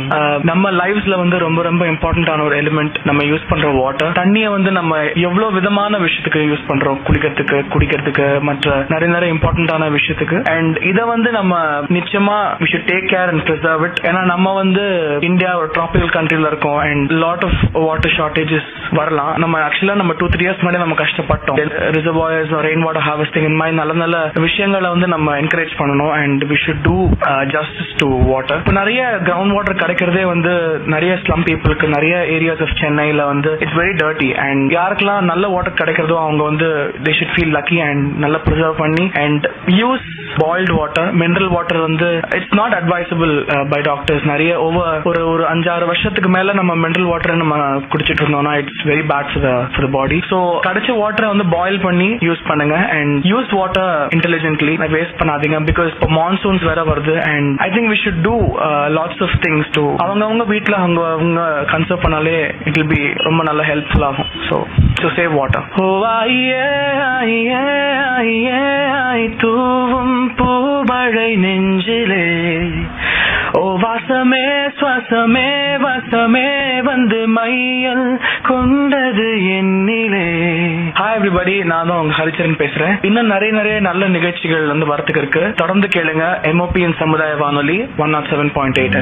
அஹ், நம்ம லைஃப்ஸ்ல வந்து ரொம்ப ரொம்ப இம்பார்ட்டன்டான ஒரு எலிமெண்ட் நம்ம யூஸ் பண்ற வாட்டர் தண்ணியை வந்து நம்ம எவ்வளவு விதமான விஷயத்துக்கு யூஸ் பண்றோம் குளிக்கிறதுக்கு குடிக்கிறதுக்கு மற்ற நிறைய நிறைய இம்பார்ட்டன்டான விஷயத்துக்கு அண்ட் இத வந்து நம்ம நிச்சயமா we should take care and preserve it ஏன்னா நம்ம வந்து இந்தியா ஒரு ட்ராபிக்கல் கண்ட்ரில இருக்கோம் and lot of water shortages வரலாம் நம்ம ஆக்சுவலா நம்ம டூ த்ரீ இயர்ஸ் முன்னாடி நம்ம கஷ்டப்பட்டோம் ரிசர்வாயர்ஸ் ரெயின் வாட்டர் ஹார்வெஸ்டிங் இந்த மாதிரி நல்ல நல்ல விஷயங்களை வந்து நம்ம என்கரேஜ் பண்ணணும் and we should do justice to water இப்போ நிறைய கிரவுண்ட் வாட்டர் கிடைக்கிறதே வந்து நிறைய ஸ்லம் பீப்புளுக்கு நிறைய ஏரியாஸ் ஆஃப் சென்னையில வந்து இட்ஸ் வெரி டர்ட்டி அண்ட் யாருக்கெல்லாம் நல்ல வாட்டர் கிடைக்கிறதோ அவங்க வந்து they should feel lucky and நல்லா ப்ரிசர்வ் பண்ணி and use boiled water mineral water வந்து it's not advisable by doctors நிறைய ஓவர் ஒரு ஒரு அஞ்சாறு வருஷத்துக்கு மேல நம்ம மினரல் வாட்டர் நம்ம குடிச்சிட்டு இருந்தோம்னா it's very bad for for body so கிடைச்ச வாட்டரை வந்து பாயில் பண்ணி யூஸ் பண்ணுங்க and use water intelligently waste பண்ணாதீங்க பிகாஸ் இப்போ மான்சூன்ஸ் வேற வருது and I think we should do lots of things to அவங்கவங்க வீட்ல அவங்க அவங்க கன்சர்வ் பண்ணாலே இட் வில் பி ரொம்ப நல்ல ஹெல்ப்ஃபுல் ஆகும் ஸோ டு சேவ் வாட்டர் ஓ ஐயே ஐயே ஐயே ஐ தூவும் பூமழை நெஞ்சிலே ஓ வாசமே சுவாசமே வாசமே வந்து மையல் கொண்டது என்னிலே ஹாய் எவ்ரிபடி நான் தான் உங்க ஹரிச்சரன் பேசுறேன் இன்னும் நிறைய நிறைய நல்ல நிகழ்ச்சிகள் வந்து வரத்துக்கு இருக்கு தொடர்ந்து கேளுங்க எம்ஓபிஎன் சமுதாய வானொலி one not seven point eight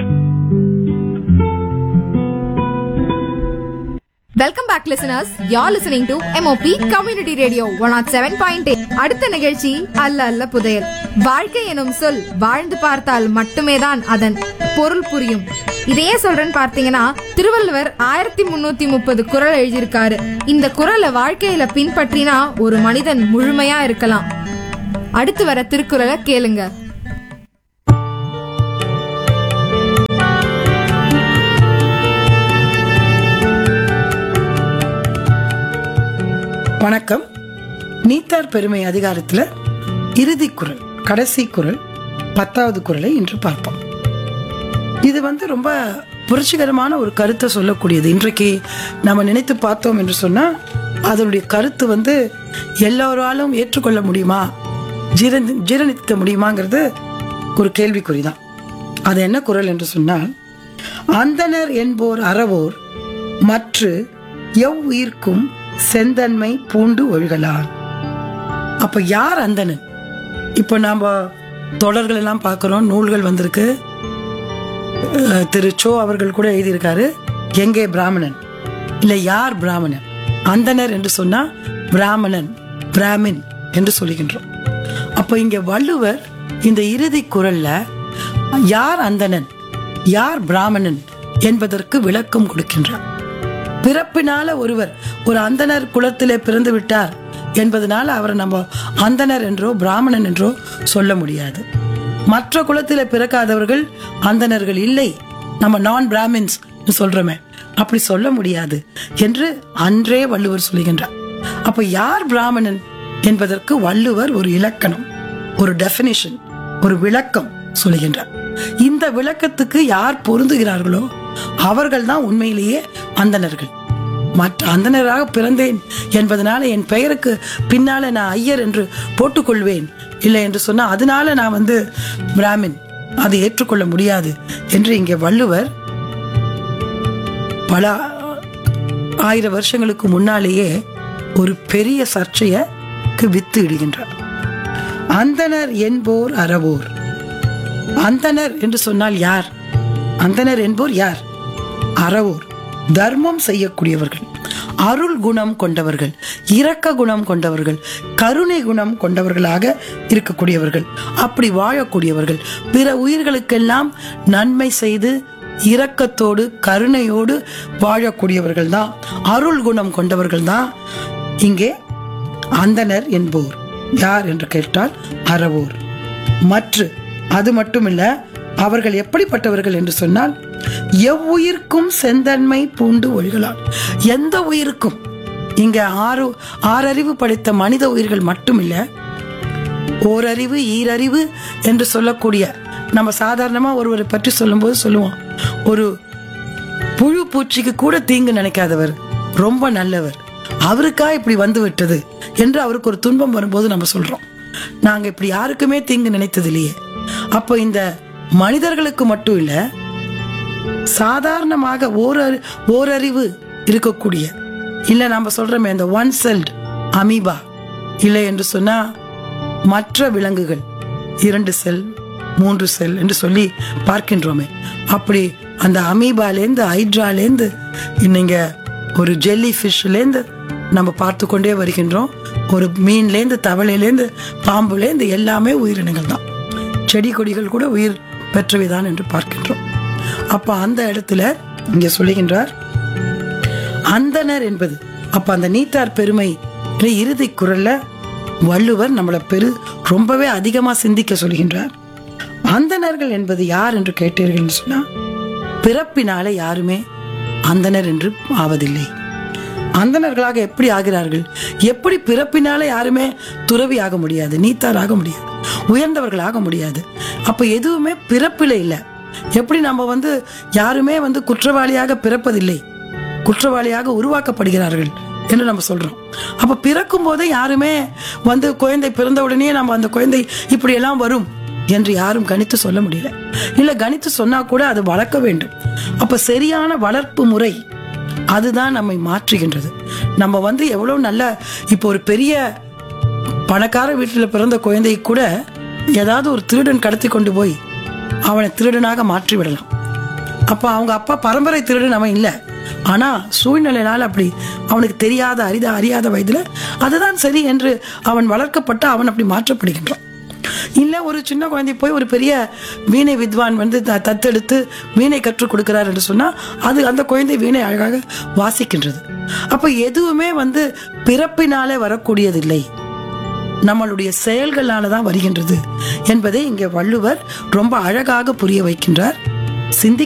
welcome back listeners you're listening to MOP community radio one not seven point அடுத்த நிகழ்ச்சி அல்ல அல்ல புதையல் வாழ்க்கை எனும் சொல் வாழ்ந்து பார்த்தால் மட்டுமே தான் அதன் பொருள் புரியும் இதையே சொல்றேன்னு பார்த்தீங்கன்னா திருவள்ளுவர் ஆயிரத்தி முன்னூத்தி முப்பது குறள் எழுதியிருக்காரு இந்த குறளை வாழ்க்கையில பின்பற்றினா ஒரு மனிதன் முழுமையா இருக்கலாம் அடுத்து வர திருக்குறளை கேளுங்க வணக்கம் நீத்தார் பெருமை அதிகாரத்துல இறுதி குரல் கடைசி குரல் பத்தாவது குரலை இன்று பார்ப்போம் இது வந்து ரொம்ப புரட்சிகரமான ஒரு கருத்தை சொல்லக்கூடியது இன்றைக்கு நம்ம நினைத்து பார்த்தோம் என்று சொன்னா அதனுடைய கருத்து வந்து எல்லோராலும் ஏற்றுக்கொள்ள முடியுமா ஜீரணி ஜீரணிக்க முடியுமாங்கிறது ஒரு கேள்விக்குறிதான் அது என்ன குரல் என்று சொன்னால் அந்தனர் என்போர் அறவோர் மற்று எவ் உயிர்க்கும் செந்தன்மை பூண்டு ஒழுகலான் அப்ப யார் அந்தணன் இப்போ நாம தொடர்கள் எல்லாம் பார்க்கிறோம் நூல்கள் வந்திருக்கு அஹ், திரு சோ அவர்கள் கூட எழுதியிருக்காரு எங்கே பிராமணன் இல்ல யார் பிராமணன் அந்தணர் என்று சொன்னா பிராமணன் பிராமின் என்று சொல்லுகின்றோம் அப்ப இங்க வள்ளுவர் இந்த இறுதி குரல்ல யார் அந்தணன் யார் பிராமணன் என்பதற்கு விளக்கம் கொடுக்கின்றார் பிறப்பினால ஒருவர் ஒரு அந்தனர் குலத்திலே பிறந்து விட்டார் என்பதனால அவரை நம்ம அந்தனர் என்றோ பிராமணன் என்றோ சொல்ல முடியாது மற்ற குலத்திலே பிறக்காதவர்கள் அந்தணர்கள் இல்லை நம்ம நான் பிராமின்ஸ் சொல்றோமே அப்படி சொல்ல முடியாது என்று அன்றே வள்ளுவர் சொல்லுகின்றார் அப்ப யார் பிராமணன் என்பதற்கு வள்ளுவர் ஒரு இலக்கணம் ஒரு டெபினிஷன் ஒரு விளக்கம் சொல்லுகின்றார் இந்த விளக்கத்துக்கு யார் பொருந்துகிறார்களோ அவர்கள் தான் உண்மையிலேயே அந்தணர்கள் மற்ற அந்தணராக பிறந்தேன் என்பதனால என் பெயருக்கு பின்னால நான் ஐயர் என்று போட்டுக்கொள்வேன் இல்லை என்று சொன்னா அதனால நான் வந்து பிராமின் அதை ஏற்றுக்கொள்ள முடியாது என்று இங்கே வள்ளுவர் பல ஆயிரம் வருஷங்களுக்கு முன்னாலேயே ஒரு பெரிய சர்ச்சையக்கு வித்து இடுகின்றார் அந்தனர் என்போர் அறவோர் அந்தனர் என்று சொன்னால் யார் அந்தனர் என்போர் யார் அறவோர் தர்மம் செய்யக்கூடியவர்கள் அருள் குணம் கொண்டவர்கள் இரக்க குணம் கொண்டவர்கள் கருணை குணம் கொண்டவர்களாக இருக்கக்கூடியவர்கள் அப்படி வாழக்கூடியவர்கள் பிற உயிர்களுக்கெல்லாம் நன்மை செய்து இரக்கத்தோடு கருணையோடு வாழக்கூடியவர்கள் தான் அருள் குணம் கொண்டவர்கள் தான் இங்கே அந்தனர் என்போர் யார் என்று கேட்டால் அறவோர் மற்ற அது மட்டுமில்ல அவர்கள் எப்படிப்பட்டவர்கள் என்று சொன்னால் எவ்வுயிர்க்கும் செந்தன்மை பூண்டு ஒழுகலால் எந்த உயிருக்கும் இங்க ஆறு ஆறறிவு படைத்த மனித உயிர்கள் மட்டுமில்ல ஓரறிவு ஈரறிவு என்று சொல்லக்கூடிய நம்ம சாதாரணமா ஒருவரை பற்றி சொல்லும்போது சொல்லுவோம் ஒரு புழு பூச்சிக்கு கூட தீங்கு நினைக்காதவர் ரொம்ப நல்லவர் அவருக்கா இப்படி வந்து விட்டது என்று அவருக்கு ஒரு துன்பம் வரும்போது நம்ம சொல்றோம் நாங்க இப்படி யாருக்குமே தீங்கு நினைத்தது இல்லையே அப்போ இந்த மனிதர்களுக்கு மட்டும் இல்ல சாதாரணமாக ஓரறி ஓரறிவு இருக்கக்கூடிய இல்ல நாம சொல்றோமே இந்த ஒன் செல்ட் அமீபா இல்லை என்று சொன்னா மற்ற விலங்குகள் இரண்டு செல் மூன்று செல் என்று சொல்லி பார்க்கின்றோமே அப்படி அந்த அமீபாலேருந்து ஹைட்ராலேருந்து நீங்க ஒரு ஜெல்லி ஃபிஷ்லேருந்து நம்ம பார்த்து கொண்டே வருகின்றோம் ஒரு மீன்லேருந்து தவளையிலேருந்து பாம்புலேருந்து எல்லாமே உயிரினங்கள் தான் செடி கொடிகள் கூட உயிர் பெற்றவைதான் என்று பார்க்கின்றோம் அப்ப அந்த இடத்துல இங்க சொல்லுகின்றார் அந்தனர் என்பது அப்ப அந்த நீத்தார் பெருமை இறுதி குரல்ல வள்ளுவர் நம்மளை பெரு ரொம்பவே அதிகமா சிந்திக்க சொல்கின்றார் அந்தணர்கள் என்பது யார் என்று கேட்டீர்கள் சொன்னா பிறப்பினாலே யாருமே அந்தணர் என்று ஆவதில்லை அந்தணர்களாக எப்படி ஆகிறார்கள் எப்படி பிறப்பினாலே யாருமே துறவி ஆக முடியாது நீத்தார் ஆக முடியாது உயர்ந்தவர்கள் ஆக முடியாது அப்ப எதுவுமே பிறப்பில இல்லை எப்படி நம்ம வந்து யாருமே வந்து குற்றவாளியாக பிறப்பதில்லை குற்றவாளியாக உருவாக்கப்படுகிறார்கள் என்று நம்ம சொல்றோம் அப்ப பிறக்கும் போதே யாருமே வந்து குழந்தை பிறந்த உடனே நம்ம அந்த குழந்தை இப்படி எல்லாம் வரும் என்று யாரும் கணித்து சொல்ல முடியல இல்ல கணித்து சொன்னா கூட அது வளர்க்க வேண்டும் அப்ப சரியான வளர்ப்பு முறை அதுதான் நம்மை மாற்றுகின்றது நம்ம வந்து எவ்வளவு நல்ல இப்போ ஒரு பெரிய பணக்கார வீட்டில் பிறந்த குழந்தை கூட ஏதாவது ஒரு திருடன் கடத்தி கொண்டு போய் அவனை திருடனாக மாற்றி விடலாம் அப்ப அவங்க அப்பா பரம்பரை திருடன் அவன் இல்லை ஆனா சூழ்நிலையினால் அப்படி அவனுக்கு தெரியாத அறித அறியாத வயதுல அதுதான் சரி என்று அவன் வளர்க்கப்பட்டு அவன் அப்படி மாற்றப்படுகின்றான் இல்ல ஒரு சின்ன குழந்தை போய் ஒரு பெரிய வீணை வித்வான் வந்து த- தத்தெடுத்து வீணை கற்றுக் கொடுக்கிறார் என்று சொன்னா அது அந்த குழந்தை வீணை அழகாக வாசிக்கின்றது அப்ப எதுவுமே வந்து பிறப்பினாலே வரக்கூடியதில்லை நம்மளுடைய செயல்களால தான் வருகின்றது என்பதை இங்கே வள்ளுவர் ரொம்ப அழகாக புரிய வைக்கின்றார் சிந்தி